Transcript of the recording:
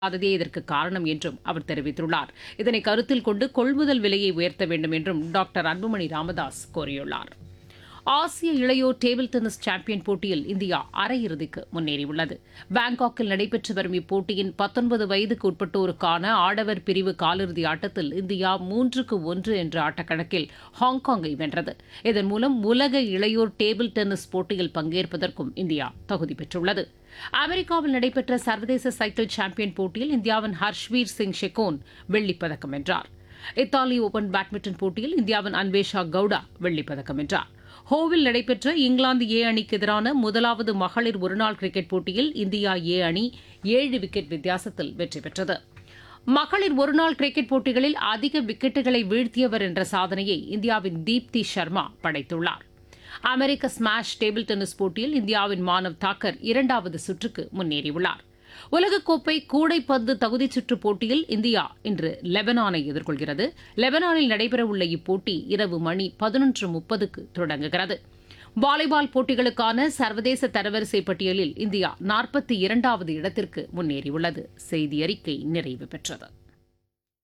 அதே இதற்கு காரணம் என்றும் அவர் தெரிவித்துள்ளார் இதனை கருத்தில் கொண்டு கொள்முதல் விலையை உயர்த்த வேண்டும் என்றும் டாக்டர் அன்புமணி ராமதாஸ் கோரியுள்ளார் ஆசிய இளையோர் டேபிள் டென்னிஸ் சாம்பியன் போட்டியில் இந்தியா அரையிறுதிக்கு முன்னேறியுள்ளது பாங்காக்கில் நடைபெற்று வரும் இப்போட்டியின் பத்தொன்பது வயதுக்கு உட்பட்டோருக்கான ஆடவர் பிரிவு காலிறுதி ஆட்டத்தில் இந்தியா மூன்றுக்கு ஒன்று என்ற ஆட்டக்கணக்கில் ஹாங்காங்கை வென்றது இதன் மூலம் உலக இளையோர் டேபிள் டென்னிஸ் போட்டியில் பங்கேற்பதற்கும் இந்தியா தகுதி பெற்றுள்ளது அமெரிக்காவில் நடைபெற்ற சர்வதேச சைக்கிள் சாம்பியன் போட்டியில் இந்தியாவின் ஹர்ஷ்வீர் சிங் ஷெகோன் வெள்ளிப்பதக்கம் வென்றார் இத்தாலி ஓபன் பேட்மிண்டன் போட்டியில் இந்தியாவின் அன்வேஷா கவுடா வெள்ளிப்பதக்கம் வென்றார் ஹோவில் நடைபெற்ற இங்கிலாந்து ஏ அணிக்கு எதிரான முதலாவது மகளிர் ஒருநாள் கிரிக்கெட் போட்டியில் இந்தியா ஏ அணி ஏழு விக்கெட் வித்தியாசத்தில் வெற்றி பெற்றது மகளிர் ஒருநாள் கிரிக்கெட் போட்டிகளில் அதிக விக்கெட்டுகளை வீழ்த்தியவர் என்ற சாதனையை இந்தியாவின் தீப்தி சர்மா படைத்துள்ளார் அமெரிக்க ஸ்மாஷ் டேபிள் டென்னிஸ் போட்டியில் இந்தியாவின் மானவ் தாக்கர் இரண்டாவது சுற்றுக்கு முன்னேறியுள்ளார் உலகக்கோப்பை கூடைப்பந்து தகுதிச் சுற்றுப் போட்டியில் இந்தியா இன்று லெபனானை எதிர்கொள்கிறது லெபனானில் நடைபெறவுள்ள இப்போட்டி இரவு மணி பதினொன்று முப்பதுக்கு தொடங்குகிறது வாலிபால் போட்டிகளுக்கான சர்வதேச தரவரிசை பட்டியலில் இந்தியா நாற்பத்தி இரண்டாவது இடத்திற்கு முன்னேறியுள்ளது செய்தி அறிக்கை நிறைவு பெற்றது